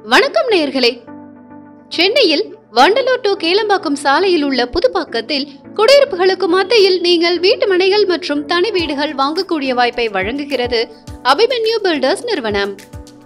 வணக்கம் நேயர்களே சென்னையில் வண்டலூர் டு கேளம்பாக்கம் சாலையில் உள்ள புதுப்பாக்கத்தில் குடியிருப்புகளுக்கு மத்தியில் நீங்கள் வீட்டு மனைகள் மற்றும் தனி வீடுகள் வாங்கக்கூடிய வாய்ப்பை வழங்குகிறது அபிமன்யு பில்டர்ஸ் நிறுவனம்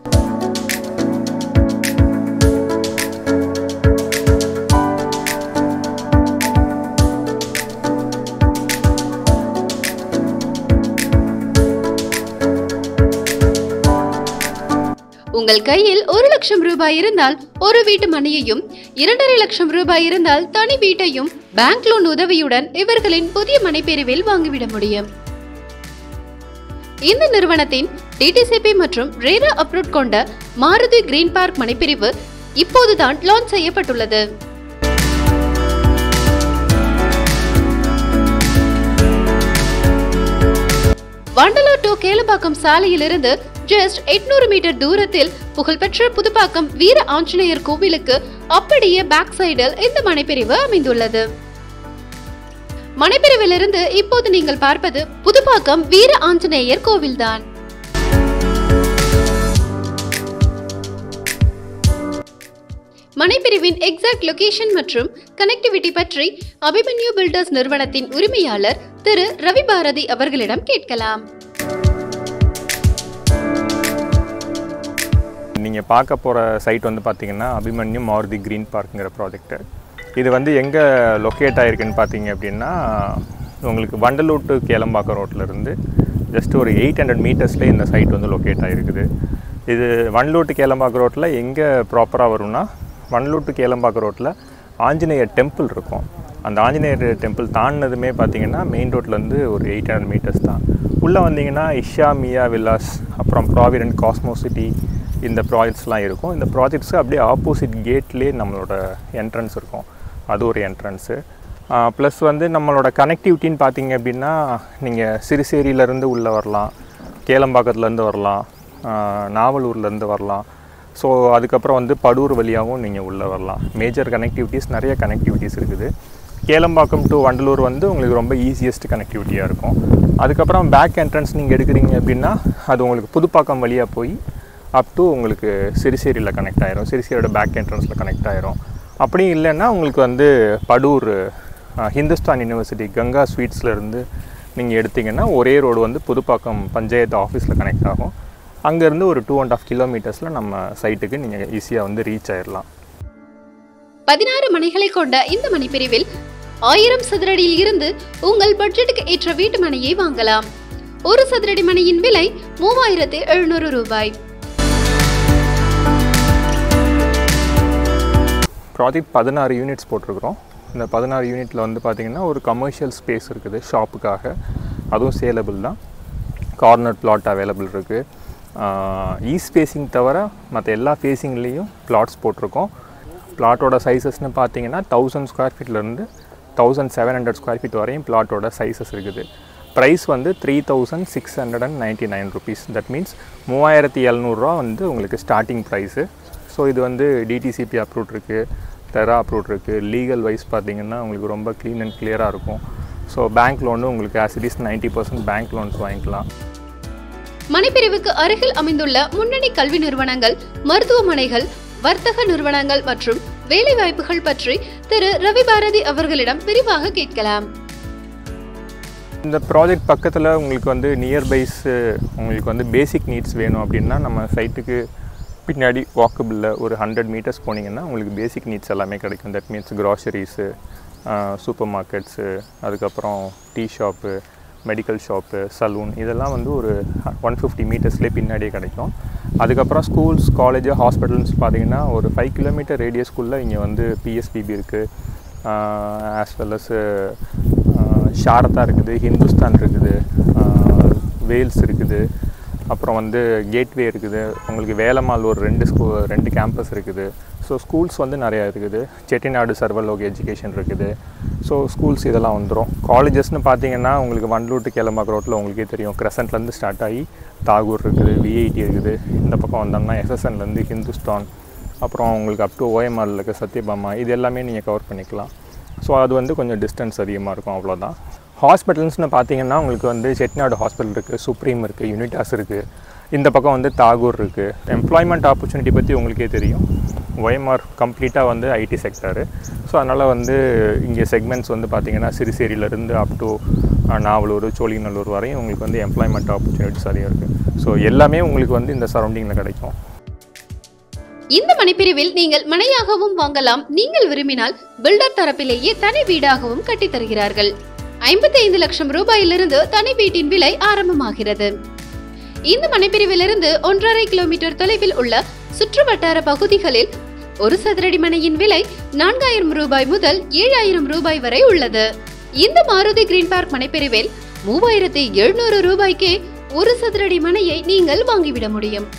உங்கள் கையில் ஒரு லட்சம் ரூபாய் இருந்தால் ஒரு வீட்டு மனையையும் இரண்டரை லட்சம் ரூபாய் இருந்தால் தனி வீட்டையும் பேங்க் லோன் உதவியுடன் இவர்களின் புதிய மனைப்பிரிவில் வாங்கிவிட முடியும் இந்த நிறுவனத்தின் டிடிசிபி மற்றும் ரேரா அப்ரூட் கொண்ட மாருதி கிரீன் பார்க் மனைப்பிரிவு இப்போதுதான் லான்ச் செய்யப்பட்டுள்ளது வண்டலூர் டு கேளம்பாக்கம் சாலையிலிருந்து ஜஸ்ட் 800 மீட்டர் தூரத்தில் புகழ்பெற்ற புதுப்பாக்கம் வீர ஆஞ்சநேயர் கோவிலுக்கு அப்படியே பேக் சைடில் இந்த மனைப்பிரிவு அமைந்துள்ளது மனைப்பிரிவிலிருந்து இப்போது நீங்கள் பார்ப்பது புதுப்பாக்கம் வீர ஆஞ்சநேயர் கோவில்தான் மனைப்பிரிவின் எக்ஸாக்ட் லொகேஷன் மற்றும் கனெக்டிவிட்டி பற்றி அபிமன்யு பில்டர்ஸ் நிறுவனத்தின் உரிமையாளர் திரு ரவி பாரதி அவர்களிடம் கேட்கலாம் நீங்கள் பார்க்க போகிற சைட் வந்து பார்த்தீங்கன்னா அபிமன்யு மாருதி க்ரீன் பார்க்குங்கிற ப்ராஜெக்ட்டு இது வந்து எங்கே லொக்கேட் ஆகிருக்குன்னு பார்த்தீங்க அப்படின்னா உங்களுக்கு வண்டலூர் டு கேளம்பாக்கம் ரோட்ல இருந்து ஜஸ்ட் ஒரு எயிட் ஹண்ட்ரட் மீட்டர்ஸ்லேயே இந்த சைட் வந்து லொக்கேட் ஆகிருக்குது இது வண்டலூர் டு கேளம்பாக்கம் ரோட்டில் எங்கே ப்ராப்பராக வரும்னா வண்டலூர் டு கேளம்பாக்கம் ரோட்டில் ஆஞ்சநேயர் டெம்பிள் இருக்கும் அந்த ஆஞ்சநேயர் டெம்பிள் தாண்டினதுமே பார்த்தீங்கன்னா மெயின் ரோட்லேருந்து ஒரு எயிட் ஹண்ட்ரட் மீட்டர்ஸ் தான் உள்ளே வந்தீங்கன்னா இஷா மியா வில்லாஸ் அப்புறம் ப்ராவிடன்ட் காஸ்மோசிட்டி இந்த ப்ராஜெக்ட்ஸ்லாம் இருக்கும் இந்த ப்ராஜெக்ட்ஸ்க்கு அப்படியே ஆப்போசிட் கேட்லேயே நம்மளோட என்ட்ரன்ஸ் இருக்கும் அது ஒரு என்ட்ரன்ஸு ப்ளஸ் வந்து நம்மளோட கனெக்டிவிட்டின்னு பார்த்தீங்க அப்படின்னா நீங்கள் சிறுசேரியிலேருந்து உள்ளே வரலாம் கேளம்பாக்கத்துலேருந்து வரலாம் ஆஹ் நாவலூர்லேருந்து வரலாம் ஸோ அதுக்கப்புறம் வந்து படூர் வழியாகவும் நீங்கள் உள்ளே வரலாம் மேஜர் கனெக்டிவிட்டிஸ் நிறைய கனெக்டிவிட்டிஸ் இருக்குது கேளம்பாக்கம் டு வண்டலூர் வந்து உங்களுக்கு ரொம்ப ஈஸியஸ்ட் கனெக்டிவிட்டியாக இருக்கும் அதுக்கப்புறம் பேக் என்ட்ரன்ஸ் நீங்கள் எடுக்கிறீங்க அப்படின்னா அது உங்களுக்கு புதுப்பாக்கம் வழியாக போய் அப் டு உங்களுக்கு சிறுசேரியில் கனெக்ட் ஆயிரும் சிறுசேரியோட பேக் என்ட்ரன்ஸில் கனெக்ட் ஆயிரும் அப்படி இல்லைன்னா உங்களுக்கு வந்து படூர் அஹ், ஹிந்துஸ்தான் யூனிவர்சிட்டி கங்கா ஸ்வீட்ஸ்ல இருந்து நீங்கள் எடுத்தீங்கன்னா ஒரே ரோடு வந்து புதுப்பாக்கம் பஞ்சாயத்து ஆஃபீஸில் கனெக்ட் ஆகும் அங்கேருந்து ஒரு டூ அண்ட் ஆஃப் கிலோமீட்டர்ஸில் நம்ம சைட்டுக்கு நீங்கள் ஈஸியாக வந்து ரீச் ஆயிடலாம் பதினாறு மனைகளை கொண்ட இந்த மனைப்பிரிவில் ஆயிரம் சதுரடியில் இருந்து உங்கள் பட்ஜெட்டுக்கு ஏற்ற வீட்டு மனையை வாங்கலாம் ஒரு சதுரடி மனையின் விலை மூவாயிரத்து எழுநூறு ரூபாய் ப்ராஜெக்ட் பதினாறு யூனிட்ஸ் போட்டிருக்கிறோம் இந்த பதினாறு யூனிட்டில் வந்து பார்த்திங்கன்னா ஒரு கமர்ஷியல் ஸ்பேஸ் இருக்குது ஷாப்புக்காக அதுவும் சேலபிள் தான் கார்னர் பிளாட் அவைலபிள் இருக்குது ஈஸ்ட் ஃபேஸிங் தவிர மற்ற எல்லா ஃபேஸிங்லேயும் பிளாட்ஸ் போட்டிருக்கோம் பிளாட்டோட சைஸஸ்னு பார்த்தீங்கன்னா தௌசண்ட் ஸ்கொயர் ஃபீட்லேருந்து thousand seven hundred square feet வரையும் பிளாட்டோட சைஸஸ் இருக்குது ப்ரைஸ் வந்து three thousand six hundred and ninety nine rupees that means மூவாயிரத்தி எழுநூறுவா வந்து உங்களுக்கு ஸ்டார்டிங் ப்ரைஸு ஸோ இது வந்து டிடிசிபி அப்ரூவ் இருக்குது தெரா அப்ரூவ் இருக்குது லீகல் வைஸ் பார்த்தீங்கன்னா உங்களுக்கு ரொம்ப க்ளீன் அண்ட் கிளியராக இருக்கும் ஸோ பேங்க் லோனு உங்களுக்கு as it is ninety percent bank loans வாங்கிக்கலாம் மனைப்பிரிவுக்கு அருகில் அமைந்துள்ள முன்னணி கல்வி நிறுவனங்கள் மருத்துவமனைகள் வர்த்தக நிறுவனங்கள் மற்றும் வேலை வாய்ப்புகள் பற்றி திரு ரவி பாரதி அவர்களிடம் விரிவாக கேட்கலாம் இந்த ப்ராஜெக்ட் பக்கத்தில் உங்களுக்கு வந்து நியர்பைஸு உங்களுக்கு வந்து பேசிக் நீட்ஸ் வேணும் அப்படின்னா நம்ம சைட்டுக்கு பின்னாடி வாக்கபிளில் ஒரு ஹண்ட்ரட் மீட்டர்ஸ் போனீங்கன்னா உங்களுக்கு பேசிக் நீட்ஸ் எல்லாமே கிடைக்கும் that means groceries super markets அதுக்கப்புறம் tea shop medical shop salon இதெல்லாம் வந்து ஒரு ஒன் ஃபிஃப்டி மீட்டர்ஸ்லேயே பின்னாடியே கிடைக்கும் அதுக்கப்புறம் ஸ்கூல்ஸ் காலேஜ் ஹாஸ்பிட்டல்ஸ் பார்த்தீங்கன்னா ஒரு ஃபைவ் கிலோமீட்டர் ரேடியஸ்க்குள்ளே இங்கே வந்து பிஎஸ்பிபி இருக்குது ஆஸ் வெல் அஸ் ஷாரதா இருக்குது ஹிந்துஸ்தான் இருக்குது வேல்ஸ் இருக்குது அப்புறம் வந்து கேட்வே இருக்குது உங்களுக்கு வேலம்மாள் ஒரு ரெண்டு ஸ்கூ ரெண்டு கேம்பஸ் இருக்குது ஸோ ஸ்கூல்ஸ் வந்து நிறையா இருக்குது செட்டிநாடு சர்வலோக எஜுகேஷன் இருக்குது ஸோ ஸ்கூல்ஸ் இதெல்லாம் வந்துடும் காலேஜஸ்னு பார்த்தீங்கன்னா உங்களுக்கு வண்டலூர் டு கேளம்பாக்கம் ரோட்டில் உங்களுக்கே தெரியும் கிரசன்ட்லேருந்து ஸ்டார்ட் ஆகி தாகூர் இருக்குது விஐடி இருக்குது இந்த பக்கம் வந்தோம்னா எஸ்எஸ்என்லேருந்து ஹிந்துஸ்தான் அப்புறம் உங்களுக்கு அப் டு ஓஎம்ஆரில் இருக்க சத்யபாமா இது எல்லாமே நீங்கள் கவர் பண்ணிக்கலாம் ஸோ அது வந்து கொஞ்சம் டிஸ்டன்ஸ் அதிகமாக இருக்கும் அவ்வளோதான் ஹாஸ்பிட்டல்ஸ்னு பார்த்தீங்கன்னா உங்களுக்கு வந்து செட்டிநாடு ஹாஸ்பிட்டல் இருக்குது சுப்ரீம் இருக்குது யூனிட்டாஸ் இருக்குது இந்த பக்கம் வந்து தாகூர் இருக்குது எம்ப்ளாய்மெண்ட் ஆப்பர்ச்சுனிட்டி பற்றி உங்களுக்கே தெரியும் ஒய்எம்ஆர் கம்ப்ளீட்டாக வந்து ஐடி செக்டரு ஸோ அதனால் வந்து இங்கே செக்மெண்ட்ஸ் வந்து பார்த்திங்கன்னா சிறுசேரியிலேருந்து அப் டு நாவலூர் சோழிநல்லூர் வரையும் உங்களுக்கு வந்து எம்ப்ளாய்மெண்ட் ஆப்பர்ச்சுனிட்டிஸ் அதிகம் இருக்குது ஸோ எல்லாமே உங்களுக்கு வந்து இந்த சரௌண்டிங்கில் கிடைக்கும் இந்த மனைப்பிரிவில் நீங்கள் மனையாகவும் வாங்கலாம் நீங்கள் விரும்பினால் பில்டர் தரப்பிலேயே தனி வீடாகவும் கட்டித் தருகிறார்கள் ஐம்பத்தி ஐந்து லட்சம் ரூபாயிலிருந்து தனி வீட்டின் விலை ஆரம்பமாகிறது இந்த மனைப்பிரிவிலிருந்து ஒன்றரை கிலோமீட்டர் தொலைவில் உள்ள சுற்று வட்டார பகுதிகளில் ஒரு சதுரடி மனையின் விலை நான்காயிரம் ரூபாய் முதல் ஏழாயிரம் ரூபாய் வரை உள்ளது இந்த மாருதி கிரீன் பார்க் மனைப்பிரிவில் மூவாயிரத்தி எழுநூறு ரூபாய்க்கே ஒரு சதுரடி மனையை நீங்கள் வாங்கிவிட முடியும்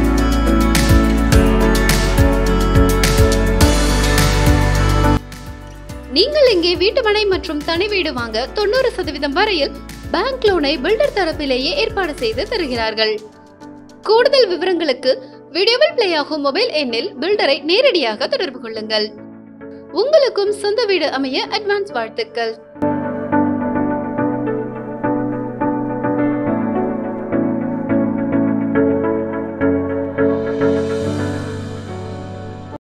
நீங்கள் இங்கே வீட்டுமனை மற்றும் தனி வீடு வாங்க தொண்ணூறு சதவீதம் வரையில் பேங்க் லோனை பில்டர் தரப்பிலேயே ஏற்பாடு செய்து தருகிறார்கள் கூடுதல் விவரங்களுக்கு வீடியோவில் பிளே ஆகும் மொபைல் எண்ணில் பில்டரை நேரடியாக தொடர்பு கொள்ளுங்கள் உங்களுக்கும் சொந்த வீடு அமைய அட்வான்ஸ் வாழ்த்துக்கள்